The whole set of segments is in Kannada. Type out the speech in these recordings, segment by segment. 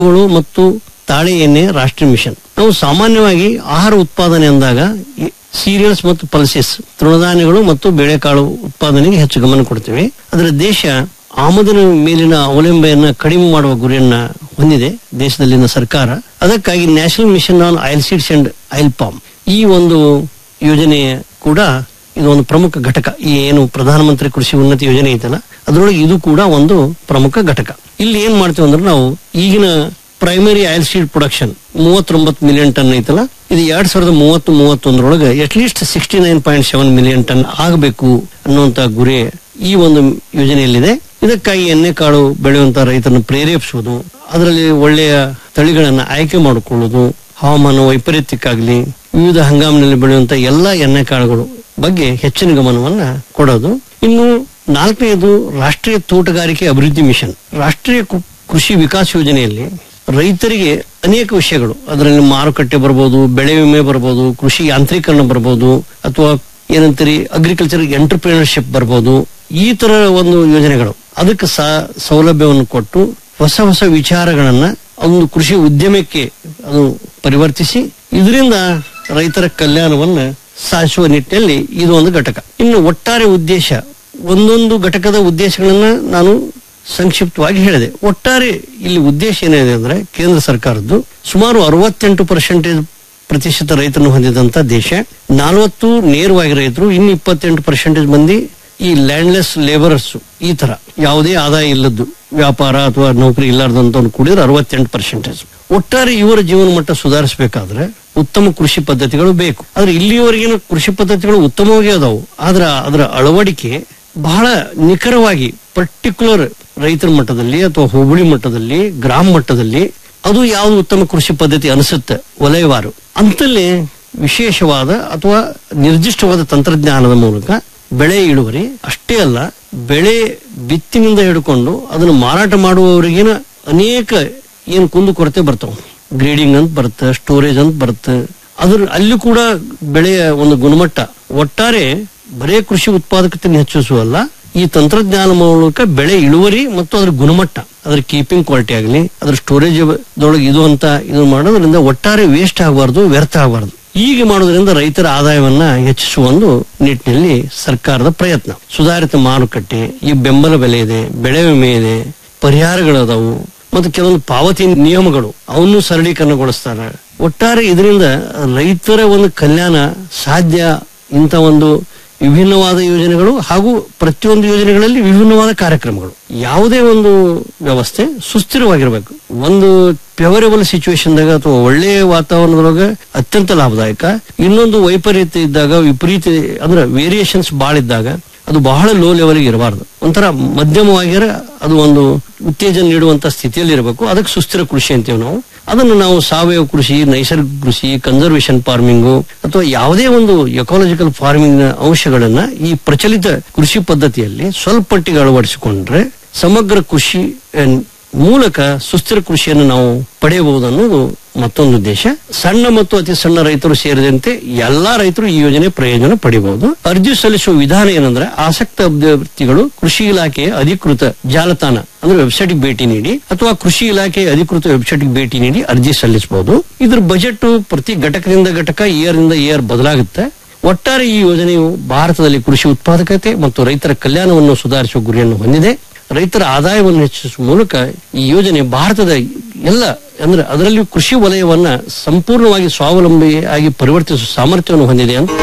ಗಳು ಮತ್ತು ತಾಳೆ ಎಣ್ಣೆ ರಾಷ್ಟ್ರೀಯ ಮಿಷನ್ ನಾವು ಸಾಮಾನ್ಯವಾಗಿ ಆಹಾರ ಉತ್ಪಾದನೆ ಅಂದಾಗ ಸೀರಿಯಲ್ಸ್ ಮತ್ತು ಪಲ್ಸಸ್ ತೃಣಧಾನ್ಯಗಳು ಮತ್ತು ಬೇಳೆಕಾಳು ಉತ್ಪಾದನೆಗೆ ಹೆಚ್ಚು ಗಮನ ಕೊಡ್ತೇವೆ ಅದರ ದೇಶ ಆಮದಿನ ಮೇಲಿನ ಅವಲಂಬನೆಯನ್ನ ಕಡಿಮೆ ಮಾಡುವ ಗುರಿಯನ್ನ ಹೊಂದಿದೆ ದೇಶದಲ್ಲಿನ ಸರ್ಕಾರ ಅದಕ್ಕಾಗಿ national mission on oil seeds and oil palm ಈ ಒಂದು ಯೋಜನೆ ಕೂಡ ಇದು ಒಂದು ಪ್ರಮುಖ ಘಟಕ ಈ ಏನು ಪ್ರಧಾನಮಂತ್ರಿ ಕೃಷಿ ಉನ್ನತಿ ಯೋಜನೆ ಐತಲ್ಲ ಅದರೊಳಗೆ ಇದು ಕೂಡ ಒಂದು ಪ್ರಮುಖ ಘಟಕ ಇಲ್ಲಿ ಏನ್ ಮಾಡ್ತೇವೆ ಅಂದ್ರೆ ನಾವು ಈಗಿನ ಪ್ರೈಮರಿ ಆಯಿಲ್ ಸೀಡ್ ಪ್ರೊಡಕ್ಷನ್ ಮೂವತ್ತೊಂಬತ್ತು ಮಿಲಿಯನ್ ಟನ್ ಐತಲ್ಲ ಇದು ಎರಡ್ ಸಾವಿರದ ಮೂವತ್ತು ಮೂವತ್ತೊಂದರೊಳಗೆ at least sixty nine point seven million ton ಆಗಬೇಕು ಅನ್ನುವಂತ ಗುರಿ ಈ ಒಂದು ಯೋಜನೆಯಲ್ಲಿದೆ ಇದಕ್ಕಾಗಿ ಎಣ್ಣೆ ಕಾಳು ಬೆಳೆಯುವಂತ ರೈತರನ್ನು ಪ್ರೇರೇಪಿಸುವುದು ಅದರಲ್ಲಿ ಒಳ್ಳೆಯ ತಳಿಗಳನ್ನ ಆಯ್ಕೆ ಮಾಡಿಕೊಳ್ಳುವುದು ಹವಾಮಾನ ವೈಪರೀತ್ಯಕ್ಕಾಗ್ಲಿ ವಿವಿಧ ಹಂಗಾಮಿನಲ್ಲಿ ಬೆಳೆಯುವಂತ ಎಲ್ಲಾ ಎಣ್ಣೆ ಕಾಳುಗಳು ಬಗ್ಗೆ ಹೆಚ್ಚಿನ ಗಮನವನ್ನ ಕೊಡೋದು ಇನ್ನು ನಾಲ್ಕನೆಯದು ರಾಷ್ಟ್ರೀಯ ತೋಟಗಾರಿಕೆ ಅಭಿವೃದ್ಧಿ ಮಿಷನ್ ರಾಷ್ಟ್ರೀಯ ಕೃ- ಕೃಷಿ ವಿಕಾಸ ಯೋಜನೆಯಲ್ಲಿ ರೈತರಿಗೆ ಅನೇಕ ವಿಷಯಗಳು ಅದರಲ್ಲಿ ಮಾರುಕಟ್ಟೆ ಬರ್ಬೋದು ಬೆಳೆ ವಿಮೆ ಬರ್ಬೋದು ಕೃಷಿ ಯಾಂತ್ರೀಕರಣ ಬರ್ಬೋದು ಅಥವಾ ಏನಂತೀರಿ ಅಗ್ರಿಕಲ್ಚರ್ ಎಂಟರ್ಪ್ರಿನರ್ಶಿಪ್ ಬರ್ಬೋದು ಈ ತರ ಒಂದು ಯೋಜನೆಗಳು ಅದಕ್ಕೆ ಸಹ ಸೌಲಭ್ಯವನ್ನು ಕೊಟ್ಟು ಹೊಸ ಹೊಸ ವಿಚಾರಗಳನ್ನ ಒಂದು ಕೃಷಿ ಉದ್ಯಮಕ್ಕೆ ಅದು ಪರಿವರ್ತಿಸಿ ಇದರಿಂದ ರೈತರ ಕಲ್ಯಾಣವನ್ನ ಸಾಧಿಸುವ ನಿಟ್ಟಿನಲ್ಲಿ ಇದು ಒಂದು ಘಟಕ ಇನ್ನು ಒಟ್ಟಾರೆ ಉದ್ದೇಶ ಒಂದೊಂದು ಘಟಕದ ಉದ್ದೇಶಗಳನ್ನ ನಾನು ಸಂಕ್ಷಿಪ್ತವಾಗಿ ಹೇಳಿದೆ ಒಟ್ಟಾರೆ ಇಲ್ಲಿ ಉದ್ದೇಶ ಏನಿದೆ ಅಂದ್ರೆ ಕೇಂದ್ರ ಸರ್ಕಾರದ್ದು ಸುಮಾರು ಅರವತ್ತೆಂಟು ಪರ್ಸೆಂಟೇಜ್ ಪ್ರತಿಶತ ರೈತರನ್ನು ಹೊಂದಿದಂತ ದೇಶ ನಲವತ್ತು ನೇರವಾಗಿ ರೈತರು ಇನ್ನು ಇಪ್ಪತ್ತೆಂಟು ಪರ್ಸೆಂಟೇಜ್ ಮಂದಿ ಈ ಲ್ಯಾಂಡ್ಲೆಸ್ ಲೇಬರರ್ಸ್ ಈ ತರ ಯಾವುದೇ ಆದಾಯ ಇಲ್ಲದ್ದು ವ್ಯಾಪಾರ ಅಥವಾ ನೌಕರಿ ಇಲ್ಲಾರ್ದಂತ ಕೂಡಿದ್ರೆ ಅರವತ್ತೆಂಟು ಪರ್ಸೆಂಟೇಜ್ ಒಟ್ಟಾರೆ ಇವರ ಜೀವನ ಮಟ್ಟ ಸುಧಾರಿಸಬೇಕಾದ್ರೆ ಉತ್ತಮ ಕೃಷಿ ಪದ್ಧತಿಗಳು ಬೇಕು ಆದ್ರೆ ಇಲ್ಲಿಯವರೆಗಿನ ಕೃಷಿ ಪದ್ಧತಿಗಳು ಉತ್ತಮವಾಗಿ ಅದಾವು ಆದ್ರ ಅದರ ಅಳವಡಿಕೆ ಬಹಳ ನಿಖರವಾಗಿ ಪರ್ಟಿಕ್ಯುಲರ್ ರೈತರ ಮಟ್ಟದಲ್ಲಿ ಅಥವಾ ಹೋಬಳಿ ಮಟ್ಟದಲ್ಲಿ ಗ್ರಾಮ ಮಟ್ಟದಲ್ಲಿ ಅದು ಯಾವುದು ಉತ್ತಮ ಕೃಷಿ ಪದ್ಧತಿ ಅನಿಸುತ್ತೆ ವಲಯವಾರು ಅಂತಲ್ಲಿ ವಿಶೇಷವಾದ ಅಥವಾ ನಿರ್ದಿಷ್ಟವಾದ ತಂತ್ರಜ್ಞಾನದ ಮೂಲಕ ಬೆಳೆ ಇಳುವರಿ ಅಷ್ಟೇ ಅಲ್ಲ ಬೆಳೆ ಬಿತ್ತಿನಿಂದ ಹಿಡ್ಕೊಂಡು ಅದನ್ನು ಮಾರಾಟ ಮಾಡುವವರಿಗಿನ ಅನೇಕ ಏನು ಕುಂದು ಕೊರತೆ ಬರ್ತಾವ ಗ್ರೇಡಿಂಗ್ ಅಂತ ಬರುತ್ತೆ ಸ್ಟೋರೇಜ್ ಅಂತ ಬರುತ್ತೆ ಅದ್ರ ಅಲ್ಲಿ ಕೂಡ ಬೆಳೆಯ ಒಂದು ಗುಣಮಟ್ಟ ಒಟ್ಟಾರೆ ಬರೇ ಕೃಷಿ ಉತ್ಪಾದಕತೆಯನ್ನು ಹೆಚ್ಚಿಸುವಲ್ಲ ಈ ತಂತ್ರಜ್ಞಾನ ಮೂಲಕ ಬೆಳೆ ಇಳುವರಿ ಮತ್ತು ಅದರ ಗುಣಮಟ್ಟ ಅದರ ಕೀಪಿಂಗ್ ಕ್ವಾಲಿಟಿ ಆಗಲಿ ಅದರ ಸ್ಟೋರೇಜ್ ದೊಳಗೆ ಇದು ಅಂತ ಇದು ಮಾಡೋದ್ರಿಂದ ಒಟ್ಟಾರೆ ವೇಸ್ಟ್ ಆಗಬಾರ್ದು ವ್ಯರ್ಥ ಆಗಬಾರ್ದು ಹೀಗೆ ಮಾಡೋದ್ರಿಂದ ರೈತರ ಆದಾಯವನ್ನ ಹೆಚ್ಚಿಸುವ ಒಂದು ನಿಟ್ಟಿನಲ್ಲಿ ಸರ್ಕಾರದ ಪ್ರಯತ್ನ ಸುಧಾರಿತ ಮಾರುಕಟ್ಟೆ ಈ ಬೆಂಬಲ ಬೆಲೆ ಇದೆ ಬೆಳೆ ವಿಮೆ ಇದೆ ಪರಿಹಾರಗಳದಾವು ಮತ್ತು ಕೆಲವೊಂದು ಪಾವತಿ ನಿಯಮಗಳು ಅವನ್ನು ಸರಳೀಕರಣಗೊಳಿಸ್ತಾರೆ ಒಟ್ಟಾರೆ ಇದರಿಂದ ರೈತರ ಒಂದು ಕಲ್ಯಾಣ ಸಾಧ್ಯ ಇಂಥ ಒಂದು ವಿಭಿನ್ನವಾದ ಯೋಜನೆಗಳು ಹಾಗೂ ಪ್ರತಿಯೊಂದು ಯೋಜನೆಗಳಲ್ಲಿ ವಿಭಿನ್ನವಾದ ಕಾರ್ಯಕ್ರಮಗಳು ಯಾವುದೇ ಒಂದು ವ್ಯವಸ್ಥೆ ಸುಸ್ಥಿರವಾಗಿರಬೇಕು ಒಂದು ಫೇವರೇಬಲ್ ಸಿಚುವೇಶನ್ದಾಗ ಅಥವಾ ಒಳ್ಳೆಯ ವಾತಾವರಣದೊಳಗೆ ಅತ್ಯಂತ ಲಾಭದಾಯಕ ಇನ್ನೊಂದು ವೈಪರೀತ್ಯ ಇದ್ದಾಗ ವಿಪರೀತ ಅಂದ್ರೆ ವೇರಿಯೇಷನ್ಸ್ ಬಾಳ ಇದ್ದಾಗ ಅದು ಬಹಳ ಲೋ ಲೆವೆಲ್ಗೆ ಇರಬಾರ್ದು ಒಂಥರ ಮಧ್ಯಮವಾಗಿರ ಅದು ಒಂದು ಉತ್ತೇಜನ ನೀಡುವಂತ ಸ್ಥಿತಿಯಲ್ಲಿ ಇರಬೇಕು ಅದಕ್ಕೆ ಸುಸ್ಥಿರ ಕೃಷಿ ಅಂತೀವಿ ನಾವು ಅದನ್ನು ನಾವು ಸಾವಯವ ಕೃಷಿ ನೈಸರ್ಗಿಕ ಕೃಷಿ ಕನ್ಸರ್ವೇಷನ್ ಫಾರ್ಮಿಂಗು ಅಥವಾ ಯಾವುದೇ ಒಂದು ಎಕಾಲಜಿಕಲ್ ಫಾರ್ಮಿಂಗ್ ಅಂಶಗಳನ್ನ ಈ ಪ್ರಚಲಿತ ಕೃಷಿ ಪದ್ಧತಿಯಲ್ಲಿ ಸ್ವಲ್ಪ ಮಟ್ಟಿಗೆ ಅಳವಡಿಸಿಕೊಂಡ್ರೆ ಸಮಗ್ರ ಕೃಷಿ ಅಹ್, ಮೂಲಕ ಸುಸ್ಥಿರ ಕೃಷಿಯನ್ನು ನಾವು ಪಡೆಯಬಹುದು ಅನ್ನೋದು ಮತ್ತೊಂದು ಉದ್ದೇಶ ಸಣ್ಣ ಮತ್ತು ಅತಿ ಸಣ್ಣ ರೈತರು ಸೇರಿದಂತೆ ಎಲ್ಲಾ ರೈತರು ಈ ಯೋಜನೆ ಪ್ರಯೋಜನ ಪಡೆಯಬಹುದು ಅರ್ಜಿ ಸಲ್ಲಿಸುವ ವಿಧಾನ ಏನಂದ್ರೆ ಆಸಕ್ತ ಅಭ್ಯರ್ಥಿಗಳು ಕೃಷಿ ಇಲಾಖೆಯ ಅಧಿಕೃತ ಜಾಲತಾಣ ಅಂದ್ರೆ ವೆಬ್ಸೈಟ್ ಭೇಟಿ ನೀಡಿ ಅಥವಾ ಕೃಷಿ ಇಲಾಖೆಯ ಅಧಿಕೃತ ವೆಬ್ಸೈಟ್ ಭೇಟಿ ನೀಡಿ ಅರ್ಜಿ ಸಲ್ಲಿಸಬಹುದು ಇದ್ರ ಬಜೆಟ್ ಪ್ರತಿ ಘಟಕದಿಂದ ಘಟಕ ಇಯರ್ ಇಂದ ಇಯರ್ ಬದಲಾಗುತ್ತೆ ಒಟ್ಟಾರೆ ಈ ಯೋಜನೆಯು ಭಾರತದಲ್ಲಿ ಕೃಷಿ ಉತ್ಪಾದಕತೆ ಮತ್ತು ರೈತರ ಕಲ್ಯಾಣವನ್ನು ಸುಧಾರಿಸುವ ಗುರಿಯನ್ನು ಹೊಂದಿದೆ ರೈತರ ಆದಾಯವನ್ನು ಹೆಚ್ಚಿಸುವ ಮೂಲಕ ಈ ಯೋಜನೆ ಭಾರತದ ಎಲ್ಲ ಅಂದ್ರೆ ಅದರಲ್ಲಿ ಕೃಷಿ ವಲಯವನ್ನ ಸಂಪೂರ್ಣವಾಗಿ ಸ್ವಾವಲಂಬಿಯಾಗಿ ಪರಿವರ್ತಿಸುವ ಸಾಮರ್ಥ್ಯವನ್ನು ಹೊಂದಿದೆ ಅಂತ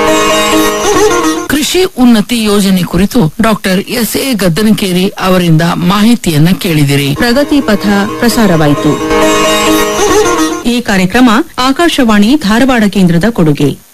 ಕೃಷಿ ಉನ್ನತಿ ಯೋಜನೆ ಕುರಿತು ಡಾಕ್ಟರ್ ಎಸ್ ಎ ಗದ್ದನಕೇರಿ ಅವರಿಂದ ಮಾಹಿತಿಯನ್ನ ಕೇಳಿದಿರಿ ಪ್ರಗತಿ ಪಥ ಪ್ರಸಾರವಾಯಿತು ಈ ಕಾರ್ಯಕ್ರಮ ಆಕಾಶವಾಣಿ ಧಾರವಾಡ ಕೇಂದ್ರದ ಕೊಡುಗೆ